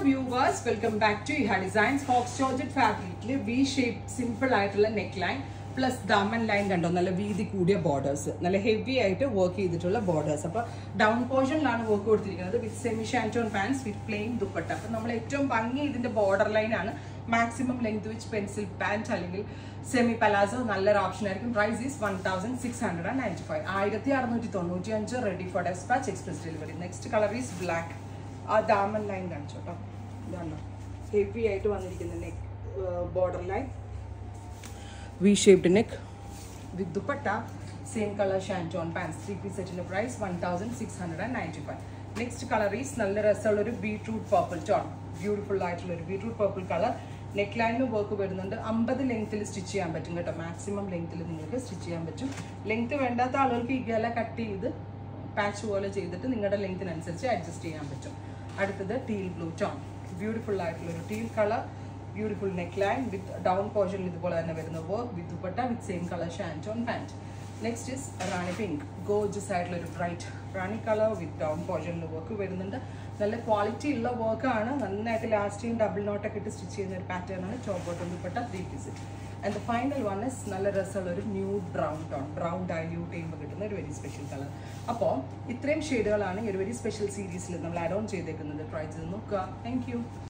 viewers welcome back to Iha designs faux georgette ഫാബ്രിക്കിൽ V shape simple ആയിട്ടുള്ള neck line plus daman line കണ്ടോ നല്ല വീതി കൂടിയ ബോർഡേഴ്സ് നല്ല ഹെവി ആയിട്ട് വർക്ക് ചെയ്തിട്ടുള്ള ബോർഡേഴ്സ് അപ്പോൾ ഡൗൺ പോർഷനിലാണ് വർക്ക് കൊടുത്തിരിക്കുന്നത് with semi shantoon pants with plain dupatta അപ്പോൾ നമ്മൾ ഏറ്റവും ഭംഗി ഇതിന്റെ ബോർഡർ ലൈൻ ആണ് maximum length which pencil pant അല്ലെങ്കിൽ സെമി പലാസോ നല്ലൊരു ഓപ്ഷൻ ആയിരിക്കും price is one thousand six hundred and ninety five ആയിരത്തി അറുന്നൂറ്റി തൊണ്ണൂറ്റി അഞ്ച് ready for dispatch express delivery next colour is black ആ ദാമൻ ലൈൻ കാണിച്ചു കേട്ടോ ഇതാണ് ഹെവി ആയിട്ട് വന്നിരിക്കുന്ന neck border line V shaped neck with dupatta same colour shantoon pants three piece സെറ്റിന്റെ price one thousand six hundred and ninety five next colour is നല്ല രസമുള്ള ഒരു ബീട്രൂട്ട് പർപ്പിൾ ടോൺ ബ്യൂട്ടിഫുൾ ആയിട്ടുള്ള ഒരു ബീട്രൂട്ട് പർപ്പിൾ കളർ നെക്ക് ലൈനിന് work വരുന്നുണ്ട് അമ്പത് ലെങ്ത്തിൽ സ്റ്റിച്ച് ചെയ്യാൻ പറ്റും കേട്ടോ മാക്സിമം ലെങ്ത്തിൽ നിങ്ങൾക്ക് സ്റ്റിച്ച് ചെയ്യാൻ പറ്റും ലെങ്ത് വേണ്ടാത്ത ആളുകൾക്ക് ഈ ഗല കട്ട് ചെയ്ത് പാച്ച് പോലെ ചെയ്തിട്ട് നിങ്ങളുടെ ലെങ്തിനനുസരിച്ച് അഡ്ജസ്റ്റ് ചെയ്യാൻ പറ്റും അടുത്തത് ടീൽ ബ്ലൂ ടോൺ ബ്യൂട്ടിഫുൾ ആയിട്ടുള്ള ഒരു teal colour beautiful neck line with down പോർഷനിൽ ഇതുപോലെ തന്നെ വരുന്ന work with dupatta with same colour shantoon pant next is rani pink gorgeous ആയിട്ടുള്ള ഒരു bright rani colour with down പോർഷനിൽ വർക്ക് വരുന്നുണ്ട് നല്ല ക്വാളിറ്റി ഉള്ള വർക്കാണ് നന്നായിട്ട് ലാസ്റ്റ് ചെയ്യും ഡബിൾ നോട്ടൊക്കെ ഇട്ട് സ്റ്റിച്ച് ചെയ്യുന്ന ഒരു പാറ്റേൺ ആണ് ചോപ്പ് bottom dupatta three piece and the final one is നല്ല രസമുള്ള ഒരു nude brown tone brown dilute ചെയ്യുമ്പോൾ കിട്ടുന്ന ഒരു വെരി സ്പെഷ്യൽ കളർ അപ്പോൾ ഇത്രയും ഷെയ്ഡുകളാണ് ഈ ഒരു വെരി സ്പെഷ്യൽ സീരീസിൽ നമ്മൾ ആഡ് ഓൺ ചെയ്തേക്കുന്നത് ട്രൈ ചെയ്ത് നോക്കുക താങ്ക്